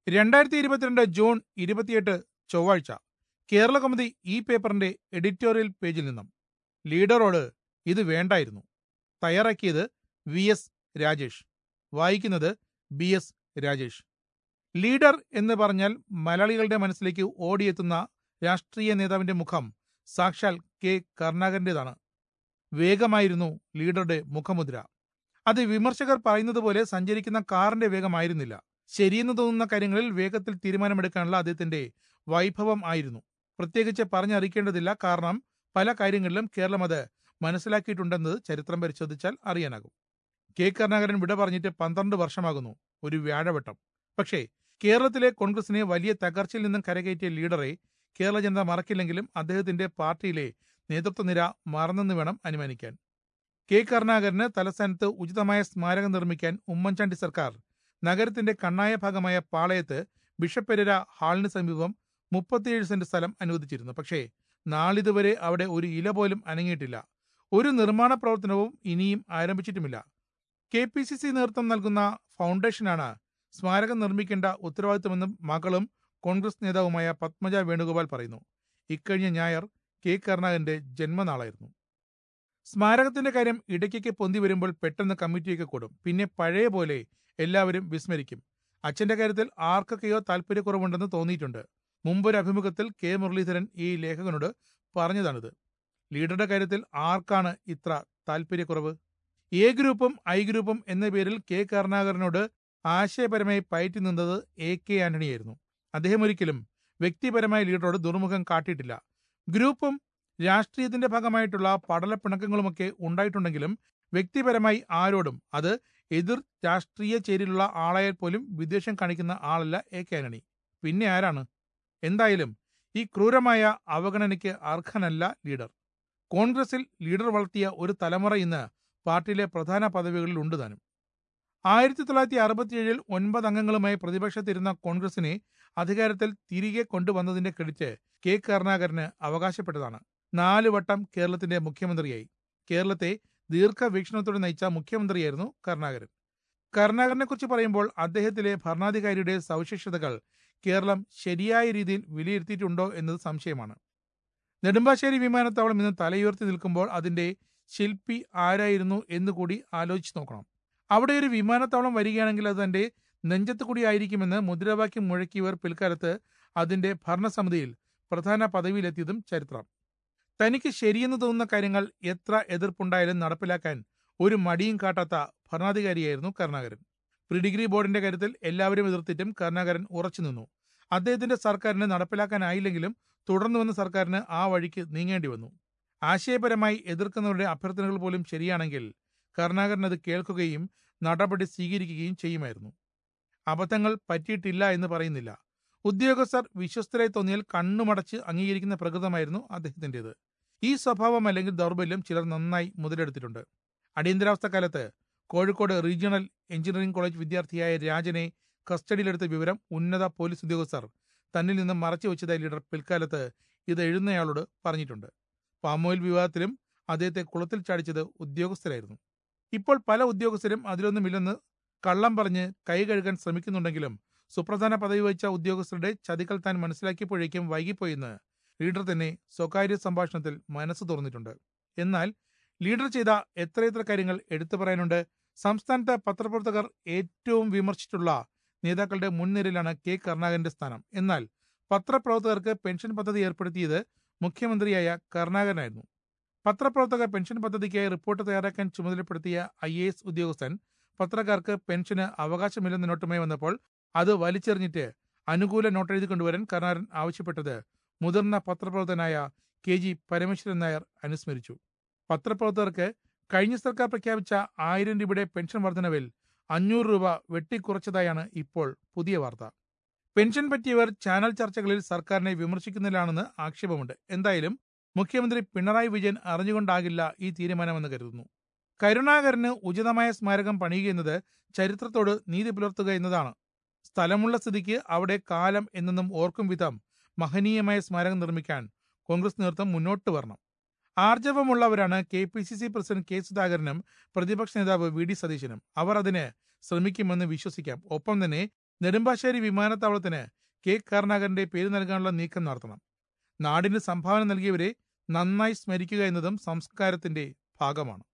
രണ്ടായിരത്തി ഇരുപത്തിരണ്ട് ജൂൺ ഇരുപത്തിയെട്ട് ചൊവ്വാഴ്ച കേരള കൗമുദി ഈ പേപ്പറിന്റെ എഡിറ്റോറിയൽ പേജിൽ നിന്നും ലീഡറോട് ഇത് വേണ്ടായിരുന്നു തയ്യാറാക്കിയത് വി എസ് രാജേഷ് വായിക്കുന്നത് ബി എസ് രാജേഷ് ലീഡർ എന്ന് പറഞ്ഞാൽ മലയാളികളുടെ മനസ്സിലേക്ക് ഓടിയെത്തുന്ന രാഷ്ട്രീയ നേതാവിന്റെ മുഖം സാക്ഷാൽ കെ കരുണാകരന്റേതാണ് വേഗമായിരുന്നു ലീഡറുടെ മുഖമുദ്ര അത് വിമർശകർ പറയുന്നത് പോലെ സഞ്ചരിക്കുന്ന കാറിന്റെ വേഗമായിരുന്നില്ല ശരിയെന്ന് തോന്നുന്ന കാര്യങ്ങളിൽ വേഗത്തിൽ തീരുമാനമെടുക്കാനുള്ള അദ്ദേഹത്തിന്റെ വൈഭവം ആയിരുന്നു പ്രത്യേകിച്ച് പറഞ്ഞറിയിക്കേണ്ടതില്ല കാരണം പല കാര്യങ്ങളിലും കേരളം അത് മനസ്സിലാക്കിയിട്ടുണ്ടെന്നത് ചരിത്രം പരിശോധിച്ചാൽ അറിയാനാകും കെ കരുണാകരൻ വിട പറഞ്ഞിട്ട് പന്ത്രണ്ട് വർഷമാകുന്നു ഒരു വ്യാഴവട്ടം പക്ഷേ കേരളത്തിലെ കോൺഗ്രസിനെ വലിയ തകർച്ചയിൽ നിന്നും കരകയറ്റിയ ലീഡറെ കേരള ജനത മറക്കില്ലെങ്കിലും അദ്ദേഹത്തിന്റെ പാർട്ടിയിലെ നേതൃത്വ നിര മറന്നെന്ന് വേണം അനുമാനിക്കാൻ കെ കരുണാകരന് തലസ്ഥാനത്ത് ഉചിതമായ സ്മാരകം നിർമ്മിക്കാൻ ഉമ്മൻചാണ്ടി സർക്കാർ നഗരത്തിന്റെ കണ്ണായ ഭാഗമായ പാളയത്ത് ബിഷപ്പ് പെരേര ഹാളിന് സമീപം മുപ്പത്തിയേഴ് സെന്റ് സ്ഥലം അനുവദിച്ചിരുന്നു പക്ഷേ നാളിതുവരെ അവിടെ ഒരു ഇല പോലും അനങ്ങിയിട്ടില്ല ഒരു നിർമ്മാണ പ്രവർത്തനവും ഇനിയും ആരംഭിച്ചിട്ടുമില്ല കെ പി സി സി നേതൃത്വം നൽകുന്ന ഫൗണ്ടേഷനാണ് സ്മാരകം നിർമ്മിക്കേണ്ട ഉത്തരവാദിത്തമെന്നും മകളും കോൺഗ്രസ് നേതാവുമായ പത്മജ വേണുഗോപാൽ പറയുന്നു ഇക്കഴിഞ്ഞ ഞായർ കെ കരുണാകരന്റെ ജന്മനാളായിരുന്നു സ്മാരകത്തിന്റെ കാര്യം ഇടയ്ക്കൊക്കെ പൊന്തി വരുമ്പോൾ പെട്ടെന്ന് കമ്മിറ്റിയൊക്കെ കൂടും പിന്നെ പഴയ പോലെ എല്ലാവരും വിസ്മരിക്കും അച്ഛന്റെ കാര്യത്തിൽ ആർക്കൊക്കെയോ താല്പര്യക്കുറവുണ്ടെന്ന് തോന്നിയിട്ടുണ്ട് മുമ്പൊരു അഭിമുഖത്തിൽ കെ മുരളീധരൻ ഈ ലേഖകനോട് പറഞ്ഞതാണിത് ലീഡറുടെ കാര്യത്തിൽ ആർക്കാണ് ഇത്ര താല്പര്യക്കുറവ് എ ഗ്രൂപ്പും ഐ ഗ്രൂപ്പും എന്ന പേരിൽ കെ കരുണാകരനോട് ആശയപരമായി പയറ്റി നിന്നത് എ കെ ആന്റണിയായിരുന്നു അദ്ദേഹം ഒരിക്കലും വ്യക്തിപരമായ ലീഡറോട് ദുർമുഖം കാട്ടിയിട്ടില്ല ഗ്രൂപ്പും രാഷ്ട്രീയത്തിന്റെ ഭാഗമായിട്ടുള്ള പടലപ്പിണക്കങ്ങളുമൊക്കെ ഉണ്ടായിട്ടുണ്ടെങ്കിലും വ്യക്തിപരമായി ആരോടും അത് എതിർ രാഷ്ട്രീയ ചേരിയിലുള്ള ആളായാൽ പോലും വിദ്വേഷം കാണിക്കുന്ന ആളല്ല എ കെ ആന്റണി പിന്നെ ആരാണ് എന്തായാലും ഈ ക്രൂരമായ അവഗണനയ്ക്ക് അർഹനല്ല ലീഡർ കോൺഗ്രസിൽ ലീഡർ വളർത്തിയ ഒരു തലമുറ ഇന്ന് പാർട്ടിയിലെ പ്രധാന പദവികളിൽ ഉണ്ട് താനും ആയിരത്തി തൊള്ളായിരത്തി അറുപത്തിയേഴിൽ ഒൻപത് അംഗങ്ങളുമായി പ്രതിപക്ഷത്തിരുന്ന കോൺഗ്രസിനെ അധികാരത്തിൽ തിരികെ കൊണ്ടുവന്നതിന്റെ ക്രെഡിറ്റ് കെ കരുണാകരന് അവകാശപ്പെട്ടതാണ് നാല് വട്ടം കേരളത്തിന്റെ മുഖ്യമന്ത്രിയായി കേരളത്തെ ദീർഘവീക്ഷണത്തോടെ നയിച്ച മുഖ്യമന്ത്രിയായിരുന്നു കരുണാകരൻ കരുണാകരനെ കുറിച്ച് പറയുമ്പോൾ അദ്ദേഹത്തിലെ ഭരണാധികാരിയുടെ സവിശേഷതകൾ കേരളം ശരിയായ രീതിയിൽ വിലയിരുത്തിയിട്ടുണ്ടോ എന്നത് സംശയമാണ് നെടുമ്പാശ്ശേരി വിമാനത്താവളം ഇന്ന് തലയുയർത്തി നിൽക്കുമ്പോൾ അതിന്റെ ശില്പി ആരായിരുന്നു എന്നുകൂടി ആലോചിച്ച് നോക്കണം അവിടെ ഒരു വിമാനത്താവളം വരികയാണെങ്കിൽ അത് തന്റെ നെഞ്ചത്ത് കൂടി ആയിരിക്കുമെന്ന് മുദ്രാവാക്യം മുഴക്കിയവർ പിൽക്കാലത്ത് അതിന്റെ ഭരണസമിതിയിൽ പ്രധാന പദവിയിലെത്തിയതും ചരിത്രം തനിക്ക് ശരിയെന്ന് തോന്നുന്ന കാര്യങ്ങൾ എത്ര എതിർപ്പുണ്ടായാലും നടപ്പിലാക്കാൻ ഒരു മടിയും കാട്ടാത്ത ഭരണാധികാരിയായിരുന്നു കരുണാകരൻ പ്രീ ഡിഗ്രി ബോർഡിന്റെ കാര്യത്തിൽ എല്ലാവരും എതിർത്തിട്ടും കരുണാകരൻ ഉറച്ചു നിന്നു അദ്ദേഹത്തിന്റെ സർക്കാരിന് നടപ്പിലാക്കാനായില്ലെങ്കിലും തുടർന്നു വന്ന സർക്കാരിന് ആ വഴിക്ക് നീങ്ങേണ്ടി വന്നു ആശയപരമായി എതിർക്കുന്നവരുടെ അഭ്യർത്ഥനകൾ പോലും ശരിയാണെങ്കിൽ കരുണാകരൻ അത് കേൾക്കുകയും നടപടി സ്വീകരിക്കുകയും ചെയ്യുമായിരുന്നു അബദ്ധങ്ങൾ പറ്റിയിട്ടില്ല എന്ന് പറയുന്നില്ല ഉദ്യോഗസ്ഥർ വിശ്വസ്തരായി തോന്നിയാൽ കണ്ണുമടച്ച് അംഗീകരിക്കുന്ന പ്രകൃതമായിരുന്നു അദ്ദേഹത്തിൻ്റെത് ഈ സ്വഭാവം അല്ലെങ്കിൽ ദൗർബല്യം ചിലർ നന്നായി മുതലെടുത്തിട്ടുണ്ട് അടിയന്തരാവസ്ഥ കാലത്ത് കോഴിക്കോട് റീജിയണൽ എഞ്ചിനീയറിംഗ് കോളേജ് വിദ്യാർത്ഥിയായ രാജനെ കസ്റ്റഡിയിലെടുത്ത വിവരം ഉന്നത പോലീസ് ഉദ്യോഗസ്ഥർ തന്നിൽ നിന്ന് മറച്ചു വെച്ചതായി ലീഡർ പിൽക്കാലത്ത് ഇത് എഴുതുന്നയാളോട് പറഞ്ഞിട്ടുണ്ട് പാമോയിൽ വിവാദത്തിലും അദ്ദേഹത്തെ കുളത്തിൽ ചാടിച്ചത് ഉദ്യോഗസ്ഥരായിരുന്നു ഇപ്പോൾ പല ഉദ്യോഗസ്ഥരും അതിലൊന്നുമില്ലെന്ന് കള്ളം പറഞ്ഞ് കൈ കഴുകാൻ ശ്രമിക്കുന്നുണ്ടെങ്കിലും സുപ്രധാന പദവി വഹിച്ച ഉദ്യോഗസ്ഥരുടെ ചതികൾ താൻ മനസ്സിലാക്കിയപ്പോഴേക്കും വൈകിപ്പോയെന്ന് ലീഡർ തന്നെ സ്വകാര്യ സംഭാഷണത്തിൽ മനസ്സ് തുറന്നിട്ടുണ്ട് എന്നാൽ ലീഡർ ചെയ്ത എത്രയെത്ര കാര്യങ്ങൾ എടുത്തു പറയാനുണ്ട് സംസ്ഥാനത്തെ പത്രപ്രവർത്തകർ ഏറ്റവും വിമർശിച്ചിട്ടുള്ള നേതാക്കളുടെ മുൻനിരയിലാണ് കെ കരുണാകരന്റെ സ്ഥാനം എന്നാൽ പത്രപ്രവർത്തകർക്ക് പെൻഷൻ പദ്ധതി ഏർപ്പെടുത്തിയത് മുഖ്യമന്ത്രിയായ കരുണാകരനായിരുന്നു പത്രപ്രവർത്തക പെൻഷൻ പദ്ധതിക്കായി റിപ്പോർട്ട് തയ്യാറാക്കാൻ ചുമതലപ്പെടുത്തിയ ഐ എ എസ് ഉദ്യോഗസ്ഥൻ പത്രക്കാർക്ക് പെൻഷന് അവകാശമില്ലെന്ന നോട്ടുമായി വന്നപ്പോൾ അത് വലിച്ചെറിഞ്ഞിട്ട് അനുകൂല നോട്ടെഴുതി കൊണ്ടുവരാൻ കരുണാകരൻ ആവശ്യപ്പെട്ടത് മുതിർന്ന പത്രപ്രവർത്തകനായ കെ ജി പരമേശ്വരൻ നായർ അനുസ്മരിച്ചു പത്രപ്രവർത്തകർക്ക് കഴിഞ്ഞ സർക്കാർ പ്രഖ്യാപിച്ച ആയിരം രൂപയുടെ പെൻഷൻ വർധനവിൽ അഞ്ഞൂറ് രൂപ വെട്ടിക്കുറച്ചതായാണ് ഇപ്പോൾ പുതിയ വാർത്ത പെൻഷൻ പറ്റിയവർ ചാനൽ ചർച്ചകളിൽ സർക്കാരിനെ വിമർശിക്കുന്നതിലാണെന്ന് ആക്ഷേപമുണ്ട് എന്തായാലും മുഖ്യമന്ത്രി പിണറായി വിജയൻ അറിഞ്ഞുകൊണ്ടാകില്ല ഈ തീരുമാനമെന്ന് കരുതുന്നു കരുണാകരന് ഉചിതമായ സ്മാരകം പണിയുക ചരിത്രത്തോട് നീതി പുലർത്തുക എന്നതാണ് സ്ഥലമുള്ള സ്ഥിതിക്ക് അവിടെ കാലം എന്നെന്നും ഓർക്കും വിധം മഹനീയമായ സ്മാരകം നിർമ്മിക്കാൻ കോൺഗ്രസ് നേതൃത്വം മുന്നോട്ട് വരണം ആർജവമുള്ളവരാണ് K P C C president K സുധാകരനും പ്രതിപക്ഷ നേതാവ് വി ഡി സതീശനും അവർ അതിന് ശ്രമിക്കുമെന്ന് വിശ്വസിക്കാം ഒപ്പം തന്നെ നെടുമ്പാശ്ശേരി വിമാനത്താവളത്തിന് കെ കരുണാകരന്റെ പേര് നൽകാനുള്ള നീക്കം നടത്തണം നാടിന് സംഭാവന നൽകിയവരെ നന്നായി സ്മരിക്കുക എന്നതും സംസ്കാരത്തിന്റെ ഭാഗമാണ്